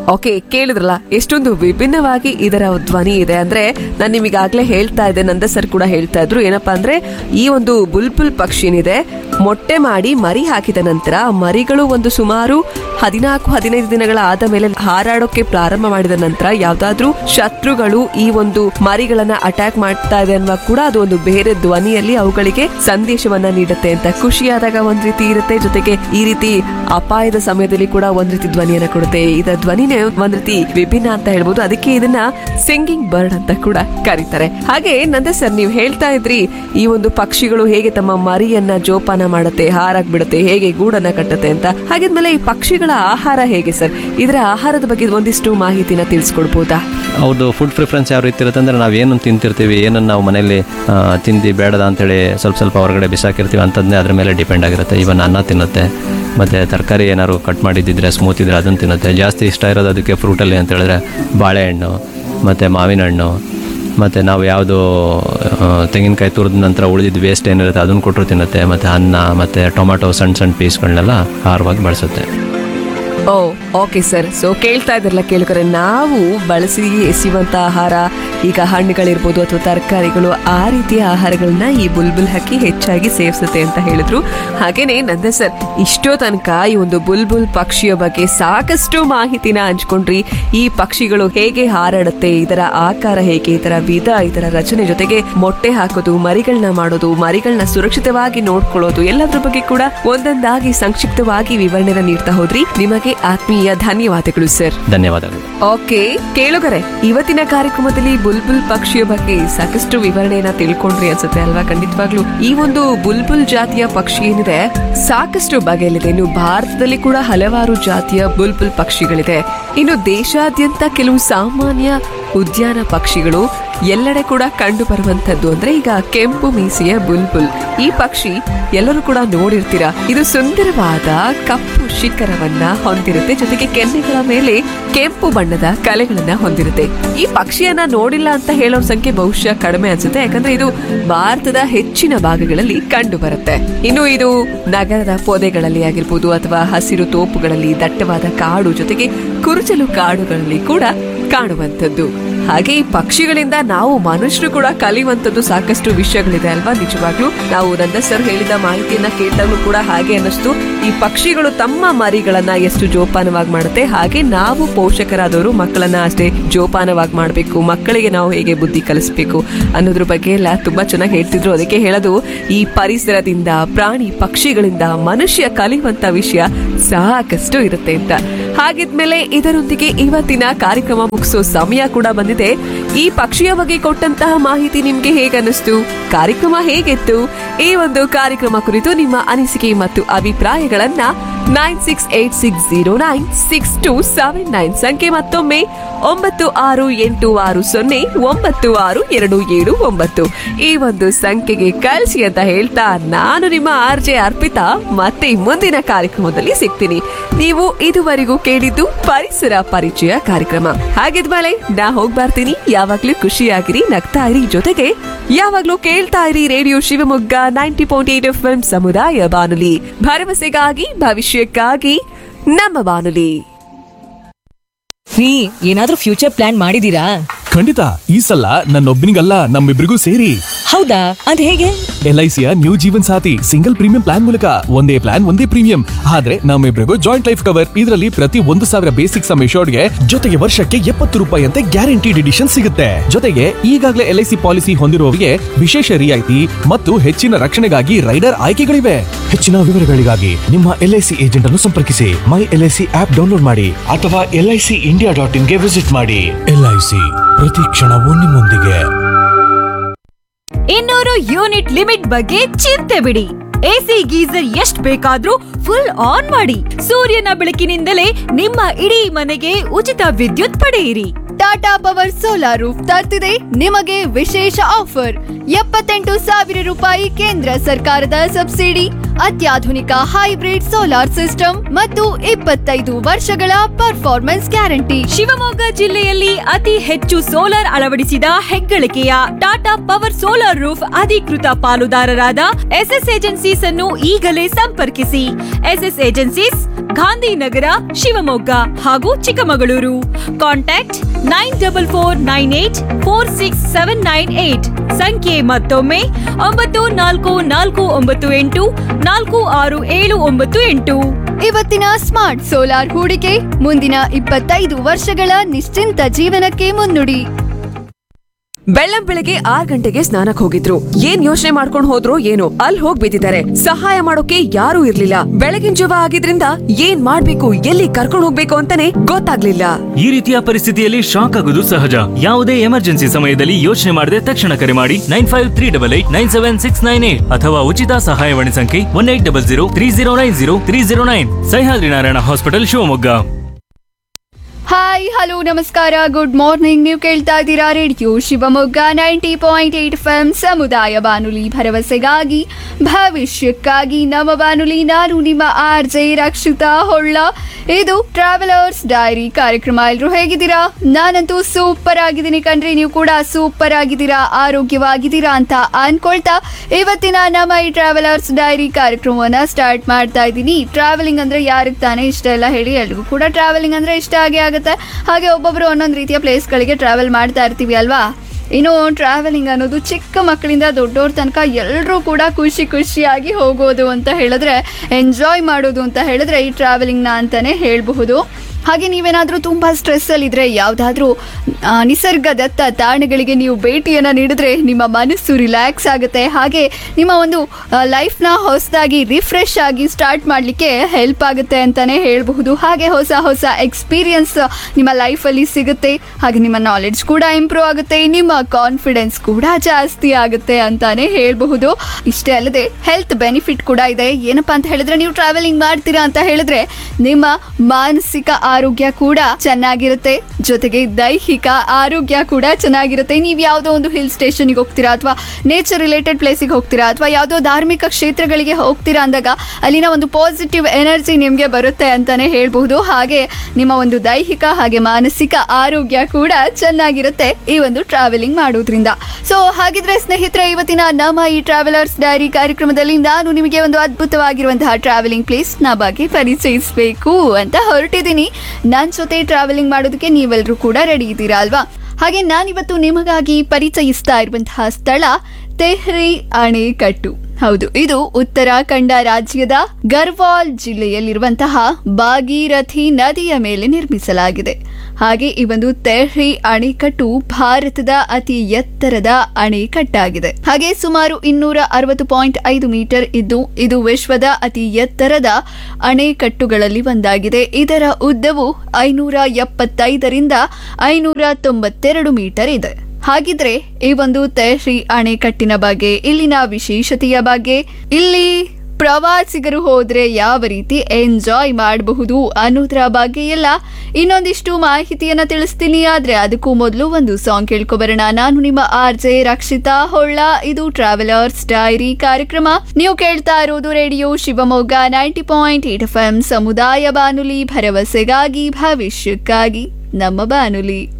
okay ಕೇಳಿದ್ರಲ್ಲ ಎಷ್ಟೊಂದು ವಿಭಿನ್ನವಾಗಿ ಇದರ ಧ್ವನಿ ಇದೆ ಅಂದ್ರೆ ನಾನು ನಿಮಗಾಗ್ಲೇ ಹೇಳ್ತಾ ಇದ್ದೆ ನಂದ ಸರ್ ಕೂಡ ಹೇಳ್ತಾ ಇದ್ರು ಏನಪ್ಪಾ ಅಂದ್ರೆ ಈ ಒಂದು ಬುಲ್ಬುಲ್ ಪಕ್ಷಿ ಏನಿದೆ ಮೊಟ್ಟೆ ಮಾಡಿ ಮರಿ ಹಾಕಿದ ನಂತರ ಆ ಮರಿಗಳು ಒಂದು ಸುಮಾರು ಹದಿನಾಲ್ಕು ಹದಿನೈದು ದಿನಗಳ ಆದ ಮೇಲೆ ಹಾರಾಡೋಕೆ ಪ್ರಾರಂಭ ಮಾಡಿದ ನಂತರ ಯಾವ್ದಾದ್ರೂ ಶತ್ರುಗಳು ಈ ಒಂದು ಮರಿಗಳನ್ನ ಅಟ್ಯಾಕ್ ಮಾಡ್ತಾ ಇದೆ ಅನ್ನುವಾಗ ಕೂಡ ಅದು ಒಂದು ಬೇರೆ ಧ್ವನಿಯಲ್ಲಿ ಅವುಗಳಿಗೆ ಸಂದೇಶವನ್ನ ನೀಡುತ್ತೆ ಅಂತ ಖುಷಿಯಾದಾಗ ಒಂದ್ ರೀತಿ ಇರುತ್ತೆ ಜೊತೆಗೆ ಈ ರೀತಿ ಅಪಾಯದ ಸಮಯದಲ್ಲಿ ಕೂಡ ಒಂದ್ ರೀತಿ ಧ್ವನಿಯನ್ನ ಕೊಡುತ್ತೆ ಇದರ ಧ್ವನಿನೇ ಒಂದ್ ರೀತಿ ವಿಭಿನ್ನ ಅಂತ ಹೇಳ್ಬೋದು ಅದಕ್ಕೆ ಇದನ್ನ ಸಿಂಗಿಂಗ್ ಬರ್ಡ್ ಅಂತ ಕೂಡ ಕರೀತಾರೆ ಹಾಗೆ ನಂದ ಸರ್ ನೀವು ಹೇಳ್ತಾ ಇದ್ರಿ ಈ ಒಂದು ಪಕ್ಷಿಗಳು ಹೇಗೆ ತಮ್ಮ ಮರಿಯನ್ನ ಜೋಪಾನ ಮಾಡುತ್ತೆ ಹಾರಾಕ್ ಬಿಡುತ್ತೆ ಹೇಗೆ ಗೂಡನ್ನ ಕಟ್ಟುತ್ತೆ ಅಂತ ಹಾಗಿದ್ಮೇಲೆ ಈ ಪಕ್ಷಿಗಳ ಆಹಾರ ಹೇಗೆ ಸರ್ ಇದರ ಆಹಾರದ ಬಗ್ಗೆ ಒಂದಿಷ್ಟು ಮಾಹಿತಿನ ತಿಳಿಸ್ಕೊಡ್ಬೋದಾ ಅವ್ರದ್ದು ಫುಡ್ ಪ್ರಿಫರೆನ್ಸ್ ಯಾವ ರೀತಿ ಇರುತ್ತೆ ಅಂದರೆ ನಾವು ಏನನ್ನು ತಿಂತಿರ್ತೀವಿ ಏನನ್ನು ನಾವು ಮನೇಲಿ ಆ, ತಿಂದು ಬೇಡದ ಅಂತೇಳಿ ಸ್ವಲ್ಪ ಸ್ವಲ್ಪ ಹೊರಗಡೆ ಬಿಸಾಕಿರ್ತೀವಿ ಅಂಥದ್ದೇ ಅದ್ರ ಮೇಲೆ ಡಿಪೆಂಡ್ ಆಗಿರುತ್ತೆ ಇವನ್ ಅನ್ನ ತಿನ್ನುತ್ತೆ ಮತ್ತು ತರಕಾರಿ ಏನಾದ್ರು ಕಟ್ ಮಾಡಿದ್ದಿದ್ರೆ ಸ್ಮೂತ್ ಇದ್ರೆ ಅದನ್ನು ತಿನ್ನುತ್ತೆ ಜಾಸ್ತಿ ಇಷ್ಟ ಇರೋದು ಅದಕ್ಕೆ ಫ್ರೂಟಲ್ಲಿ ಅಂತ ಹೇಳಿದ್ರೆ ಬಾಳೆಹಣ್ಣು ಮತ್ತು ಮಾವಿನ ಹಣ್ಣು ಮತ್ತು ನಾವು ಯಾವುದು ತೆಂಗಿನಕಾಯಿ ತುರಿದ ನಂತರ ಉಳಿದಿದ್ದು ವೇಸ್ಟ್ ಏನಿರುತ್ತೆ ಅದನ್ನು ಕೊಟ್ಟರು ತಿನ್ನುತ್ತೆ ಮತ್ತು ಅನ್ನ ಮತ್ತು ಟೊಮಾಟೊ ಸಣ್ಣ ಸಣ್ಣ ಪೀಸ್ಗಳನ್ನೆಲ್ಲ ಆಹಾರವಾಗಿ ಬಳಸುತ್ತೆ ಓ ಓಕೆ ಸರ್ ಸೊ ಕೇಳ್ತಾ ಇದ್ರಲ್ಲ ಕೇಳುಗರೆ ನಾವು ಬಳಸಿ ಎಸೆಯುವಂತ ಆಹಾರ ಈಗ ಹಣ್ಣುಗಳಿರ್ಬೋದು ಅಥವಾ ತರಕಾರಿಗಳು ಆ ರೀತಿಯ ಆಹಾರಗಳನ್ನ ಈ ಬುಲ್ಬುಲ್ ಹಕ್ಕಿ ಹೆಚ್ಚಾಗಿ ಸೇವಿಸುತ್ತೆ ಅಂತ ಹೇಳಿದ್ರು ಹಾಗೇನೆ ನಂದ ಸರ್ ಇಷ್ಟೋ ತನಕ ಈ ಒಂದು ಬುಲ್ಬುಲ್ ಪಕ್ಷಿಯ ಬಗ್ಗೆ ಸಾಕಷ್ಟು ಮಾಹಿತಿನ ಹಂಚ್ಕೊಂಡ್ರಿ ಈ ಪಕ್ಷಿಗಳು ಹೇಗೆ ಹಾರಾಡುತ್ತೆ ಇದರ ಆಕಾರ ಹೇಗೆ ಇದರ ವಿಧ ಇದರ ರಚನೆ ಜೊತೆಗೆ ಮೊಟ್ಟೆ ಹಾಕೋದು ಮರಿಗಳನ್ನ ಮಾಡೋದು ಮರಿಗಳನ್ನ ಸುರಕ್ಷಿತವಾಗಿ ನೋಡ್ಕೊಳ್ಳೋದು ಎಲ್ಲದ್ರ ಬಗ್ಗೆ ಕೂಡ ಒಂದೊಂದಾಗಿ ಸಂಕ್ಷಿಪ್ತವಾಗಿ ವಿವರಣೆನ ನೀಡ್ತಾ ಹೋದ್ರಿ ನಿಮಗೆ ಆತ್ಮೀಯ ಧನ್ಯವಾದಗಳು ಸರ್ ಧನ್ಯವಾದಗಳು ಓಕೆ ಕೇಳುಗರೆ ಇವತ್ತಿನ ಕಾರ್ಯಕ್ರಮದಲ್ಲಿ ಬುಲ್ಬುಲ್ ಪಕ್ಷಿಯ ಬಗ್ಗೆ ಸಾಕಷ್ಟು ವಿವರಣೆಯನ್ನ ತಿಳ್ಕೊಂಡ್ರಿ ಅನ್ಸುತ್ತೆ ಅಲ್ವಾ ಖಂಡಿತವಾಗ್ಲೂ ಈ ಒಂದು ಬುಲ್ಬುಲ್ ಜಾತಿಯ ಪಕ್ಷಿ ಏನಿದೆ ಸಾಕಷ್ಟು ಬಗೆಯಲ್ಲಿದೆ ಇನ್ನು ಭಾರತದಲ್ಲಿ ಕೂಡ ಹಲವಾರು ಜಾತಿಯ ಬುಲ್ಬುಲ್ ಪಕ್ಷಿಗಳಿದೆ ಇನ್ನು ದೇಶಾದ್ಯಂತ ಕೆಲವು ಸಾಮಾನ್ಯ ಉದ್ಯಾನ ಪಕ್ಷಿಗಳು ಎಲ್ಲೆಡೆ ಕೂಡ ಕಂಡು ಬರುವಂತದ್ದು ಅಂದ್ರೆ ಈಗ ಕೆಂಪು ಮೀಸೆಯ ಬುಲ್ಬುಲ್ ಈ ಪಕ್ಷಿ ಎಲ್ಲರೂ ಕೂಡ ನೋಡಿರ್ತೀರಾ ಇದು ಸುಂದರವಾದ ಕಪ್ಪು ಶಿಖರವನ್ನ ಹೊಂದಿರುತ್ತೆ ಜೊತೆಗೆ ಕೆನ್ನೆಗಳ ಮೇಲೆ ಕೆಂಪು ಬಣ್ಣದ ಕಲೆಗಳನ್ನ ಹೊಂದಿರುತ್ತೆ ಈ ಪಕ್ಷಿಯನ್ನ ನೋಡಿಲ್ಲ ಅಂತ ಹೇಳೋರ್ ಸಂಖ್ಯೆ ಬಹುಶಃ ಕಡಿಮೆ ಅನ್ಸುತ್ತೆ ಯಾಕಂದ್ರೆ ಇದು ಭಾರತದ ಹೆಚ್ಚಿನ ಭಾಗಗಳಲ್ಲಿ ಕಂಡು ಬರುತ್ತೆ ಇನ್ನು ಇದು ನಗರದ ಪೊದೆಗಳಲ್ಲಿ ಆಗಿರ್ಬೋದು ಅಥವಾ ಹಸಿರು ತೋಪುಗಳಲ್ಲಿ ದಟ್ಟವಾದ ಕಾಡು ಜೊತೆಗೆ ಕುರುಚಲು ಕಾಡುಗಳಲ್ಲಿ ಕೂಡ ಕಾಣುವಂಥದ್ದು ಹಾಗೆ ಈ ಪಕ್ಷಿಗಳಿಂದ ನಾವು ಮನುಷ್ಯರು ಕೂಡ ಕಲಿಯುವಂಥದ್ದು ಸಾಕಷ್ಟು ವಿಷಯಗಳಿದೆ ಅಲ್ವಾ ನಿಜವಾಗ್ಲೂ ನಾವು ನಂದ ಸರ್ ಹೇಳಿದ ಮಾಹಿತಿಯನ್ನ ಕೇಳಿದಾಗಲೂ ಕೂಡ ಹಾಗೆ ಅನ್ನಿಸ್ತು ಈ ಪಕ್ಷಿಗಳು ತಮ್ಮ ಮರಿಗಳನ್ನ ಎಷ್ಟು ಜೋಪಾನವಾಗಿ ಮಾಡುತ್ತೆ ಹಾಗೆ ನಾವು ಪೋಷಕರಾದವರು ಮಕ್ಕಳನ್ನ ಅಷ್ಟೇ ಜೋಪಾನವಾಗಿ ಮಾಡಬೇಕು ಮಕ್ಕಳಿಗೆ ನಾವು ಹೇಗೆ ಬುದ್ಧಿ ಕಲಿಸ್ಬೇಕು ಅನ್ನೋದ್ರ ಬಗ್ಗೆ ಎಲ್ಲ ತುಂಬಾ ಚೆನ್ನಾಗಿ ಹೇಳ್ತಿದ್ರು ಅದಕ್ಕೆ ಹೇಳೋದು ಈ ಪರಿಸರದಿಂದ ಪ್ರಾಣಿ ಪಕ್ಷಿಗಳಿಂದ ಮನುಷ್ಯ ಕಲಿಯುವಂತ ವಿಷಯ ಸಾಕಷ್ಟು ಇರುತ್ತೆ ಅಂತ ಹಾಗಿದ್ಮೇಲೆ ಇದರೊಂದಿಗೆ ಇವತ್ತಿನ ಕಾರ್ಯಕ್ರಮ ಮುಗಿಸೋ ಸಮಯ ಕೂಡ ಬಂದಿದೆ ಈ ಪಕ್ಷಿಯ ಬಗ್ಗೆ ಕೊಟ್ಟಂತಹ ಮಾಹಿತಿ ನಿಮ್ಗೆ ಹೇಗನ್ನಿಸ್ತು ಕಾರ್ಯಕ್ರಮ ಹೇಗಿತ್ತು ಈ ಒಂದು ಕಾರ್ಯಕ್ರಮ ಕುರಿತು ನಿಮ್ಮ ಅನಿಸಿಕೆ ಮತ್ತು ಅಭಿಪ್ರಾಯಗಳನ್ನ nine six eight six zero nine six two seven nine ಸಂಖ್ಯೆ ಮತ್ತೊಮ್ಮೆ ಒಂಬತ್ತು ಆರು ಎಂಟು ಆರು ಸೊನ್ನೆ ಒಂಬತ್ತು ಆರು ಎರಡು ಏಳು ಒಂಬತ್ತು ಈ ಒಂದು ಸಂಖ್ಯೆಗೆ ಕಳಿಸಿ ಅಂತ ಹೇಳ್ತಾ ನಾನು ನಿಮ್ಮ ಆರ್ ಜೆ ಅರ್ಪಿತಾ ಮತ್ತೆ ಮುಂದಿನ ಕಾರ್ಯಕ್ರಮದಲ್ಲಿ ಸಿಗ್ತೀನಿ ನೀವು ಇದುವರೆಗೂ ಕೇಳಿದ್ದು ಪರಿಸರ ಪರಿಚಯ ಕಾರ್ಯಕ್ರಮ ಹಾಗಿದ್ಮೇಲೆ ನಾ ಹೋಗ್ ಬರ್ತೀನಿ ಯಾವಾಗ್ಲೂ ಖುಷಿಯಾಗಿರಿ ನಗ್ತಾ ಇರಿ ಜೊತೆಗೆ ಯಾವಾಗ್ಲೂ ಕೇಳ್ತಾ ಇರಿ radio Shivamogga ninety point eight F M ಸಮುದಾಯ ಬಾನುಲಿ ಭರವಸೆಗಾಗಿ ಭವಿಷ್ಯಕ್ಕಾಗಿ ನಮ್ಮ ಬಾನುಲಿ ರೀ ಏನಾದ್ರೂ ಫ್ಯೂಚರ್ ಪ್ಲಾನ್ ಮಾಡಿದೀರಾ ಖಂಡಿತ ಈ ಸಲ ನನ್ನೊಬ್ಬನಿಗಲ್ಲ ನಮ್ಮಿಬ್ರಿಗೂ ಸೇರಿ ಹೌದಾ ಅದ್ ಹೇಗೆ ಎಲ್ ಐ ಸಿಯ new Jeevan Saathi single premium plan ಮೂಲಕ ಒಂದೇ ಪ್ಲಾನ್ ಒಂದೇ ಪ್ರೀಮಿಯಂ ಆದ್ರೆ ನಮ್ಮಿಬ್ರಿಗೂ ಜಾಯಿಂಟ್ ಲೈಫ್ ಕವರ್ ಇದರಲ್ಲಿ ಪ್ರತಿ ಒಂದು ಸಾವಿರ ಬೇಸಿಕ್ ಸಮ್ ಗೆ ಜೊತೆಗೆ ವರ್ಷಕ್ಕೆ ಎಪ್ಪತ್ತು ರೂಪಾಯಿ ಅಂತೆ ಗ್ಯಾರಂಟಿಡ್ ಎಡಿಷನ್ ಸಿಗುತ್ತೆ ಜೊತೆಗೆ ಈಗಾಗಲೇ ಎಲ್ ಐ ಸಿ ಪಾಲಿಸಿ ಹೊಂದಿರುವವರಿಗೆ ವಿಶೇಷ ರಿಯಾಯಿತಿ ಮತ್ತು ಹೆಚ್ಚಿನ ರಕ್ಷಣೆಗಾಗಿ ರೈಡರ್ ಆಯ್ಕೆಗಳಿವೆ ಹೆಚ್ಚಿನ ವಿವರಗಳಿಗಾಗಿ ನಿಮ್ಮ ಎಲ್ ಐ ಸಿ ಏಜೆಂಟ್ ಅನ್ನು ಸಂಪರ್ಕಿಸಿ my L I C app download ಮಾಡಿ ಅಥವಾ L I C India dot ಇನ್ಗೆ ವಿಸಿಟ್ ಮಾಡಿ ಎಲ್ ಐ ಸಿ ಪ್ರತಿ ಕ್ಷಣವೂ ನಿಮ್ಮೊಂದಿಗೆ ಇನ್ನೂರು ಯೂನಿಟ್ ಲಿಮಿಟ್ ಬಗ್ಗೆ ಚಿಂತೆ ಬಿಡಿ ಎಸಿ ಗೀಸರ್ ಎಷ್ಟ್ ಬೇಕಾದ್ರೂ ಫುಲ್ ಆನ್ ಮಾಡಿ ಸೂರ್ಯನ ಬೆಳಕಿನಿಂದಲೇ ನಿಮ್ಮ ಇಡೀ ಮನೆಗೆ ಉಚಿತ ವಿದ್ಯುತ್ ಪಡೆಯಿರಿ ಟಾಟಾ ಪವರ್ ಸೋಲಾರ್ ರೂಫ್ ತರ್ತಿದೆ ನಿಮಗೆ ವಿಶೇಷ ಆಫರ್ ಎಪ್ಪತ್ತೆಂಟು ಸಾವಿರ ರೂಪಾಯಿ ಕೇಂದ್ರ ಸರ್ಕಾರದ ಸಬ್ಸಿಡಿ ಅತ್ಯಾಧುನಿಕ ಹೈಬ್ರಿಡ್ ಸೋಲಾರ್ ಸಿಸ್ಟಮ್ ಮತ್ತು ಇಪ್ಪತ್ತೈದು ವರ್ಷಗಳ ಪರ್ಫಾರ್ಮೆನ್ಸ್ ಗ್ಯಾರಂಟಿ ಶಿವಮೊಗ್ಗ ಜಿಲ್ಲೆಯಲ್ಲಿ ಅತಿ ಹೆಚ್ಚು ಸೋಲಾರ್ ಅಳವಡಿಸಿದ ಹೆಗ್ಗಳಿಕೆಯ ಟಾಟಾ ಪವರ್ ಸೋಲಾರ್ ರೂಫ್ ಅಧಿಕೃತ ಪಾಲುದಾರರಾದ ಎಸ್ಎಸ್ ಏಜೆನ್ಸೀಸ್ ಅನ್ನು ಈಗಲೇ ಸಂಪರ್ಕಿಸಿ ಎಸ್ಎಸ್ ಏಜೆನ್ಸೀಸ್ ಗಾಂಧಿನಗರ ಶಿವಮೊಗ್ಗ ಹಾಗೂ Chikkamagaluru contact nine double four nine eight four six seven nine eight ಸಂಖ್ಯೆ ಮತ್ತೊಮ್ಮೆ ಒಂಬತ್ತು ನಾಲ್ಕು ನಾಲ್ಕು ಒಂಬತ್ತು ಎಂಟು ನಾಲ್ಕು ಆರು ಏಳು ಒಂಬತ್ತು ಎಂಟು ಇವತ್ತಿನ ಸ್ಮಾರ್ಟ್ ಸೋಲಾರ್ ಹೂಡಿಕೆ ಮುಂದಿನ ಇಪ್ಪತ್ತೈದು ವರ್ಷಗಳ ನಿಶ್ಚಿಂತ ಜೀವನಕ್ಕೆ ಮುನ್ನುಡಿ ಬೆಳ್ಳಂ ಬೆಳಗ್ಗೆ ಆರ್ ಗಂಟೆಗೆ ಸ್ನಾನಕ್ ಹೋಗಿದ್ರು ಏನ್ ಯೋಚನೆ ಮಾಡ್ಕೊಂಡ್ ಹೋದ್ರು ಏನೋ ಅಲ್ಲಿ ಹೋಗ್ ಬಿದ್ದಿದ್ದಾರೆ ಸಹಾಯ ಮಾಡೋಕೆ ಯಾರೂ ಇರ್ಲಿಲ್ಲ ಬೆಳಗಿನ ಜವ ಆಗಿದ್ರಿಂದ ಏನ್ ಮಾಡ್ಬೇಕು ಎಲ್ಲಿ ಕರ್ಕೊಂಡ್ ಹೋಗ್ಬೇಕು ಅಂತಾನೆ ಗೊತ್ತಾಗ್ಲಿಲ್ಲ ಈ ರೀತಿಯ ಪರಿಸ್ಥಿತಿಯಲ್ಲಿ ಶಾಕ್ ಆಗೋದು ಸಹಜ ಯಾವುದೇ ಎಮರ್ಜೆನ್ಸಿ ಸಮಯದಲ್ಲಿ ಯೋಚನೆ ಮಾಡದೆ ತಕ್ಷಣ ಕರೆ ಮಾಡಿ nine five three double eight nine seven six nine eight ಅಥವಾ ಉಚಿತ ಸಹಾಯವಾಣಿ ಸಂಖ್ಯೆ one eight double zero three zero nine zero three zero nine Sahyadri Narayana hospital Shivamogga hi hello ನಮಸ್ಕಾರ ಗುಡ್ ಮಾರ್ನಿಂಗ್ ನೀವು ಕೇಳ್ತಾ ಇದ್ದೀರಾ radio Shivamogga ninety point eight F M ಸಮುದಾಯ ಬಾನುಲಿ ಭರವಸೆಗಾಗಿ ಭವಿಷ್ಯಕ್ಕಾಗಿ ನಮ್ಮ ಬಾನುಲಿ ನಾನು ನಿಮ್ಮ ಆರ್ ಜೆ ರಕ್ಷಿತಾ ಹೊಳ್ಳ ಇದು ಟ್ರಾವೆಲರ್ಸ್ ಡೈರಿ ಕಾರ್ಯಕ್ರಮ ಎಲ್ಲರೂ ಹೇಗಿದ್ದೀರಾ ನಾನಂತೂ ಸೂಪರ್ ಆಗಿದ್ದೀನಿ ಕಣ್ರಿ ನೀವು ಕೂಡ ಸೂಪರ್ ಆಗಿದ್ದೀರಾ ಆರೋಗ್ಯವಾಗಿದ್ದೀರಾ ಅಂತ ಅನ್ಕೊಳ್ತಾ ಇವತ್ತಿನ ನಮ್ಮ ಈ ಟ್ರಾವೆಲರ್ಸ್ ಡೈರಿ ಕಾರ್ಯಕ್ರಮವನ್ನ ಸ್ಟಾರ್ಟ್ ಮಾಡ್ತಾ ಇದ್ದೀನಿ ಟ್ರಾವೆಲಿಂಗ್ ಅಂದ್ರೆ ಯಾರಿಗೆ ತಾನೇ ಇಷ್ಟ ಇಲ್ಲ ಹೇಳಿ ಎಲ್ರಿಗೂ ಕೂಡ ಟ್ರಾವೆಲಿಂಗ್ ಅಂದ್ರೆ ಇಷ್ಟ ಆಗೇ ಆಗುತ್ತೆ ಹಾಗೆ ಒಬ್ಬೊಬ್ರು ಒಂದೊಂದು ರೀತಿಯ ಪ್ಲೇಸ್ಗಳಿಗೆ ಟ್ರಾವೆಲ್ ಮಾಡ್ತಾ ಇರ್ತೀವಿ ಅಲ್ವಾ ಇನ್ನು ಟ್ರಾವೆಲಿಂಗ್ ಅನ್ನೋದು ಚಿಕ್ಕ ಮಕ್ಕಳಿಂದ ದೊಡ್ಡವ್ರ ತನಕ ಎಲ್ಲರೂ ಕೂಡ ಖುಷಿ ಖುಷಿಯಾಗಿ ಹೋಗೋದು ಅಂತ ಹೇಳಿದ್ರೆ ಎಂಜಾಯ್ ಮಾಡೋದು ಅಂತ ಹೇಳಿದ್ರೆ ಈ ಟ್ರಾವೆಲಿಂಗ್ನ ಅಂತಾನೆ ಹೇಳಬಹುದು ಹಾಗೆ ನೀವೇನಾದರೂ ತುಂಬ ಸ್ಟ್ರೆಸ್ಸಲ್ಲಿದ್ದರೆ ಯಾವುದಾದ್ರೂ ನಿಸರ್ಗದತ್ತ ತಾಣಗಳಿಗೆ ನೀವು ಭೇಟಿಯನ್ನು ನೀಡಿದ್ರೆ ನಿಮ್ಮ ಮನಸ್ಸು ರಿಲ್ಯಾಕ್ಸ್ ಆಗುತ್ತೆ ಹಾಗೆ ನಿಮ್ಮ ಒಂದು ಲೈಫ್ನ ಹೊಸದಾಗಿ ರಿಫ್ರೆಶ್ ಆಗಿ ಸ್ಟಾರ್ಟ್ ಮಾಡಲಿಕ್ಕೆ ಹೆಲ್ಪ್ ಆಗುತ್ತೆ ಅಂತಲೇ ಹೇಳಬಹುದು ಹಾಗೆ ಹೊಸ ಹೊಸ ಎಕ್ಸ್ಪೀರಿಯನ್ಸ್ ನಿಮ್ಮ ಲೈಫಲ್ಲಿ ಸಿಗುತ್ತೆ ಹಾಗೆ ನಿಮ್ಮ ನಾಲೆಡ್ಜ್ ಕೂಡ ಇಂಪ್ರೂವ್ ಆಗುತ್ತೆ ನಿಮ್ಮ ಕಾನ್ಫಿಡೆನ್ಸ್ ಕೂಡ ಜಾಸ್ತಿ ಆಗುತ್ತೆ ಅಂತಾನೆ ಹೇಳಬಹುದು ಇಷ್ಟೇ ಅಲ್ಲದೆ ಹೆಲ್ತ್ ಬೆನಿಫಿಟ್ ಕೂಡ ಇದೆ ಏನಪ್ಪಾ ಅಂತ ಹೇಳಿದ್ರೆ ನೀವು ಟ್ರಾವೆಲಿಂಗ್ ಮಾಡ್ತೀರಾ ಅಂತ ಹೇಳಿದ್ರೆ ನಿಮ್ಮ ಮಾನಸಿಕ ಆರೋಗ್ಯ ಕೂಡ ಚೆನ್ನಾಗಿರುತ್ತೆ ಜೊತೆಗೆ ದೈಹಿಕ ಆರೋಗ್ಯ ಕೂಡ ಚೆನ್ನಾಗಿರುತ್ತೆ ನೀವು ಯಾವುದೋ ಒಂದು ಹಿಲ್ ಸ್ಟೇಷನ್ಗೆ ಹೋಗ್ತೀರಾ ಅಥವಾ ನೇಚರ್ ರಿಲೇಟೆಡ್ ಪ್ಲೇಸಿಗೆ ಹೋಗ್ತೀರಾ ಅಥವಾ ಯಾವುದೋ ಧಾರ್ಮಿಕ ಕ್ಷೇತ್ರಗಳಿಗೆ ಹೋಗ್ತೀರಾ ಅಂದಾಗ ಅಲ್ಲಿನ ಒಂದು ಪಾಸಿಟಿವ್ ಎನರ್ಜಿ ನಿಮಗೆ ಬರುತ್ತೆ ಅಂತಾನೆ ಹೇಳ್ಬಹುದು ಹಾಗೆ ನಿಮ್ಮ ಒಂದು ದೈಹಿಕ ಹಾಗೆ ಮಾನಸಿಕ ಆರೋಗ್ಯ ಕೂಡ ಚೆನ್ನಾಗಿರುತ್ತೆ ಈ ಒಂದು ಟ್ರಾವೆಲಿಂಗ್ ಮಾಡೋದ್ರಿಂದ ಸೊ ಹಾಗಿದ್ರೆ ಸ್ನೇಹಿತರೆ ಇವತ್ತಿನ ನಮ್ಮ ಈ ಟ್ರಾವೆಲರ್ಸ್ ಡೈರಿ ಕಾರ್ಯಕ್ರಮದಲ್ಲಿ ನಾನು ನಿಮಗೆ ಒಂದು ಅದ್ಭುತವಾಗಿರುವಂತಹ ಟ್ರಾವೆಲಿಂಗ್ ಪ್ಲೇಸ್ ನ ಬಗ್ಗೆ ಪರಿಚಯಿಸಬೇಕು ಅಂತ ಹೊರಟಿದ್ದೀನಿ ನನ್ನ ಜೊತೆ ಟ್ರಾವೆಲಿಂಗ್ ಮಾಡೋದಕ್ಕೆ ನೀವೆಲ್ಲರೂ ಕೂಡ ರೆಡಿ ಇದ್ದೀರಾ ಅಲ್ವಾ ಹಾಗೆ ನಾನಿವತ್ತು ನಿಮಗಾಗಿ ಪರಿಚಯಿಸ್ತಾ ಇರುವಂತಹ ಸ್ಥಳ ತೆಹ್ರಿ ಅಣೆಕಟ್ಟು ಹೌದು ಇದು ಉತ್ತರಾಖಂಡ ರಾಜ್ಯದ ಗರ್ವಾಲ್ ಜಿಲ್ಲೆಯಲ್ಲಿರುವಂತಹ ಭಾಗೀರಥಿ ನದಿಯ ಮೇಲೆ ನಿರ್ಮಿಸಲಾಗಿದೆ ಹಾಗೆ ಈ ಒಂದು ತೆಹ್ರಿ ಅಣೆಕಟ್ಟು ಭಾರತದ ಅತಿ ಎತ್ತರದ ಅಣೆಕಟ್ಟಾಗಿದೆ ಹಾಗೆ ಸುಮಾರು ಇನ್ನೂರ ಅರವತ್ತು ಪಾಯಿಂಟ್ ಐದು ಮೀಟರ್ ಇದ್ದು ಇದು ವಿಶ್ವದ ಅತಿ ಎತ್ತರದ ಅಣೆಕಟ್ಟುಗಳಲ್ಲಿ ಒಂದಾಗಿದೆ ಇದರ ಉದ್ದವು ಐನೂರ ಎಪ್ಪತ್ತೈದರಿಂದ ಐನೂರ ತೊಂಬತ್ತೆರಡು ಮೀಟರ್ ಇದೆ ಹಾಗಿದ್ರೆ ಈ ಒಂದು ತೆಹ್ರಿ ಅಣೆಕಟ್ಟಿನ ಬಗ್ಗೆ ಇಲ್ಲಿನ ವಿಶೇಷತೆಯ ಬಗ್ಗೆ ಇಲ್ಲಿ ಪ್ರವಾಸಿಗರು ಹೋದ್ರೆ ಯಾವ ರೀತಿ ಎಂಜಾಯ್ ಮಾಡಬಹುದು ಅನ್ನೋದ್ರ ಬಗ್ಗೆ ಎಲ್ಲ ಇನ್ನೊಂದಿಷ್ಟು ಮಾಹಿತಿಯನ್ನ ತಿಳಿಸ್ತೀನಿ ಆದ್ರೆ ಅದಕ್ಕೂ ಮೊದಲು ಒಂದು ಸಾಂಗ್ ಕೇಳ್ಕೊಬರೋಣ ನಾನು ನಿಮ್ಮ ಆರ್ ಜೆ ರಕ್ಷಿತಾ ಹೊಳ್ಳ ಇದು ಟ್ರಾವೆಲರ್ಸ್ ಡೈರಿ ಕಾರ್ಯಕ್ರಮ ನೀವು ಕೇಳ್ತಾ ಇರೋದು radio Shivamogga ninety point eight F M ಸಮುದಾಯ ಬಾನುಲಿ ಭರವಸೆಗಾಗಿ ಭವಿಷ್ಯಕ್ಕಾಗಿ ನಮ್ಮ ಬಾನುಲಿ